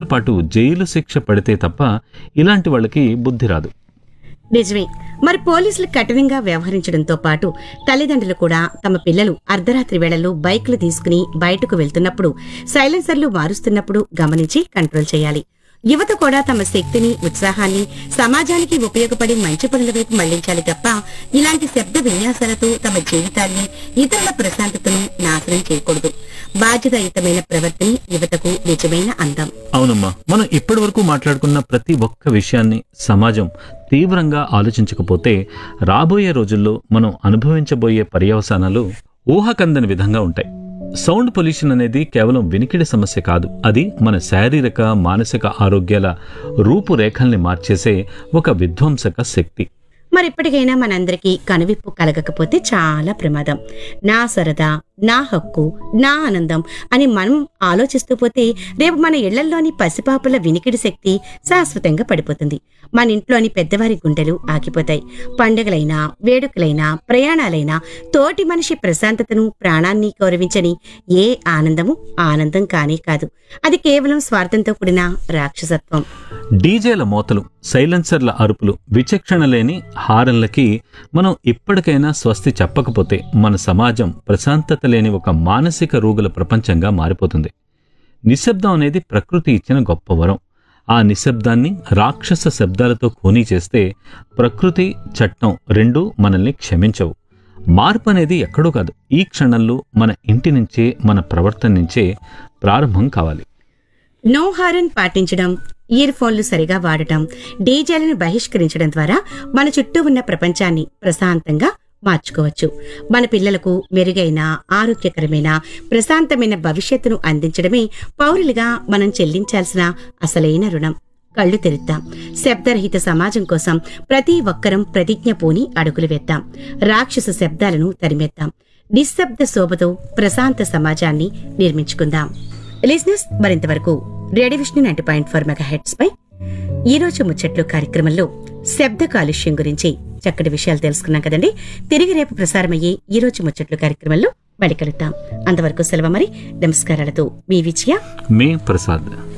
పాటు జైలు శిక్ష పడితే తప్ప ఇలాంటి వాళ్ళకి బుద్ధి రాదు నిజమే మరి పోలీసులు కఠినంగా వ్యవహరించడంతో పాటు తల్లిదండ్రులు కూడా తమ పిల్లలు అర్ధరాత్రి వేళల్లో బైక్లు తీసుకుని బయటకు వెళ్తున్నప్పుడు సైలెన్సర్లు మారుస్తున్నప్పుడు గమనించి కంట్రోల్ చేయాలి యువత కూడా తమ శక్తిని ఉత్సాహాన్ని సమాజానికి ఉపయోగపడే మంచి పనుల వైపు మళ్లించాలి తప్ప ఇలాంటి శబ్ద విన్యాసాలతో తమ జీవితాన్ని ఇతరుల ప్రశాంతతను నాశనం చేయకూడదు బాధ్యతాయుతమైన ప్రవర్తన యువతకు నిజమైన అందం అవునమ్మా మనం ఇప్పటి వరకు మాట్లాడుకున్న ప్రతి ఒక్క విషయాన్ని సమాజం తీవ్రంగా ఆలోచించకపోతే రాబోయే రోజుల్లో మనం అనుభవించబోయే పర్యవసానాలు ఊహకందని విధంగా ఉంటాయి సౌండ్ పొల్యూషన్ అనేది కేవలం వినికిడి సమస్య కాదు అది మన శారీరక మానసిక ఆరోగ్యాల రూపురేఖల్ని మార్చేసే ఒక విధ్వంసక శక్తి మరి ఇప్పటికైనా మనందరికీ కనువిప్పు కలగకపోతే చాలా ప్రమాదం నా సరదా నా హక్కు నా ఆనందం అని మనం ఆలోచిస్తూ పోతే రేపు మన ఇళ్లల్లోని పసిపాపల వినికిడి శక్తి శాశ్వతంగా పడిపోతుంది మన ఇంట్లోని పెద్దవారి గుండెలు ఆగిపోతాయి పండుగలైనా వేడుకలైనా ప్రయాణాలైనా తోటి మనిషి ప్రశాంతతను ప్రాణాన్ని గౌరవించని ఏ ఆనందము ఆనందం కానే కాదు అది కేవలం స్వార్థంతో కూడిన రాక్షసత్వం డీజేల మోతలు సైలెన్సర్ల అరుపులు విచక్షణ లేని హారన్లకి మనం ఇప్పటికైనా స్వస్తి చెప్పకపోతే మన సమాజం ప్రశాంతత లేని ఒక మానసిక రోగుల ప్రపంచంగా మారిపోతుంది నిశ్శబ్దం అనేది ప్రకృతి ఇచ్చిన గొప్ప వరం ఆ నిశ్శబ్దాన్ని రాక్షస శబ్దాలతో ఖూనీ చేస్తే ప్రకృతి చట్టం రెండూ మనల్ని క్షమించవు మార్పు అనేది ఎక్కడో కాదు ఈ క్షణంలో మన ఇంటి నుంచే మన ప్రవర్తన నుంచే ప్రారంభం కావాలి నో హారన్ పాటించడం ఇయర్ ఫోన్లు సరిగా వాడటం డీజేలను బహిష్కరించడం ద్వారా మన చుట్టూ ఉన్న ప్రపంచాన్ని ప్రశాంతంగా మార్చుకోవచ్చు మన పిల్లలకు మెరుగైన ఆరోగ్యకరమైన ప్రశాంతమైన భవిష్యత్తును అందించడమే పౌరులుగా మనం చెల్లించాల్సిన అసలైన రుణం కళ్ళు తెరుద్దాం శబ్దరహిత సమాజం కోసం ప్రతి ఒక్కరం ప్రతిజ్ఞ పూని అడుగులు వేద్దాం రాక్షస శబ్దాలను తరిమేద్దాం నిశ్శబ్ద శోభతో ప్రశాంత సమాజాన్ని నిర్మించుకుందాం లిజినెస్ మరింతవరకు radio Vishnu ninety point four megahertz పై ఈ రోజు ముచ్చట్లు కార్యక్రమంలో శబ్ద కాలుష్యం గురించి చక్కటి విషయాలు తెలుసుకున్నాం కదండి తిరిగి రేపు ప్రసారమయ్యే ఈ రోజు ముచ్చట్లు కార్యక్రమంలో మళ్ళీ కలుద్దాం అంతవరకు సెలవు మరి నమస్కారాలతో మీ విజయ మే ప్రసాద్